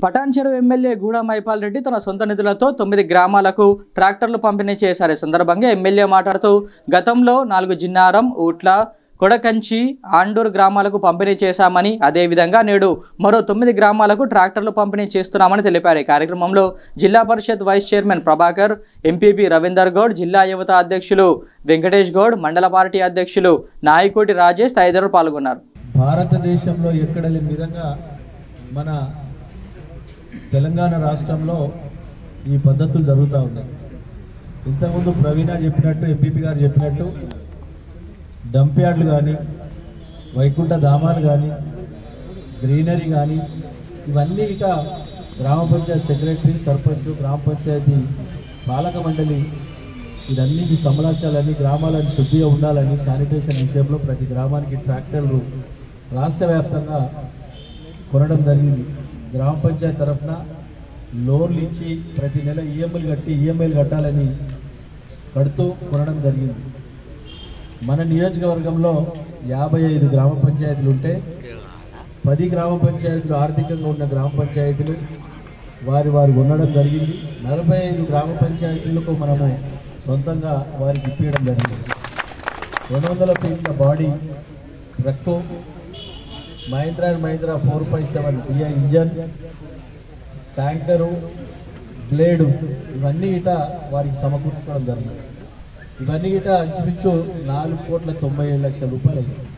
Patancheru MLA గూడా మైపాల్ రెడ్డి తన సొంత నిధులతో తొమ్మిది గ్రామాలకు ట్రాక్టర్లు పంపిణీ చేశారు ఈ సందర్భంగా ఎమ్మెల్యే మాట్లాడుతూ గతంలో నాలుగు జిన్నారం ఊట్ల కొడకంచి ఆండూర్ గ్రామాలకు పంపిణీ చేశామని అదేవిధంగా నేడు మరో తొమ్మిది గ్రామాలకు ట్రాక్టర్లు పంపిణీ చేస్తున్నామని తెలిపారు ఈ కార్యక్రమంలో జిల్లా పరిషత్ vice chairman Prabhakar MPP Ravinder Goud జిల్లా యువత అధ్యక్షులు వెంకటేష్ గౌడ్ మండల పార్టీ అధ్యక్షులు నాయకోటి రాజేష్ తదితరులు పాల్గొన్నారు భారతదేశంలో ఎక్కడ లేని విధంగా మన తెలంగాణ రాష్ట్రంలో ఈ పద్ధతులు జరుగుతూ ఉన్నాయి ఇంతకుముందు ప్రవీణ చెప్పినట్టు ఎంపీపీ గారు చెప్పినట్టు డంప్ యార్డ్లు కానీ వైకుంఠ ధామాలు కానీ గ్రీనరీ కానీ ఇవన్నీ ఇక గ్రామ పంచాయతీ సెక్రటరీ సర్పంచ్ గ్రామ పంచాయతీ పాలక మండలి ఇదన్నిటి సమలాచాలని గ్రామాలను శుద్ధిగా ఉండాలని శానిటేషన్ విషయంలో ప్రతి గ్రామానికి ట్రాక్టర్లు రాష్ట్ర వ్యాప్తంగా కొనడం జరిగింది గ్రామ పంచాయతీ తరఫున లోన్లు ఇచ్చి ప్రతి నెల ఈఎంఐలు కట్టి ఈఎంఐలు కట్టాలని కడుతూ కొనడం జరిగింది మన నియోజకవర్గంలో యాభై ఐదు గ్రామ పంచాయతీలు ఉంటే పది గ్రామ పంచాయతీలు ఆర్థికంగా ఉన్న గ్రామ పంచాయతీలు వారి వారు ఉండడం జరిగింది నలభై ఐదు గ్రామ పంచాయతీలకు మనము సొంతంగా వారికి ఇప్పించడం జరిగింది రెండు వందల ఫీట్ల body truck Mahindra and Mahindra four five seven BA engine tanker blade ఇవన్నీ ఇట వారికి సమకూర్చుకోవడం జరిగింది ఇవన్నీ ఇట ఇంచుమించు నాలుగు కోట్ల తొంభై ఏడు లక్షల రూపాయలు అయ్యాయి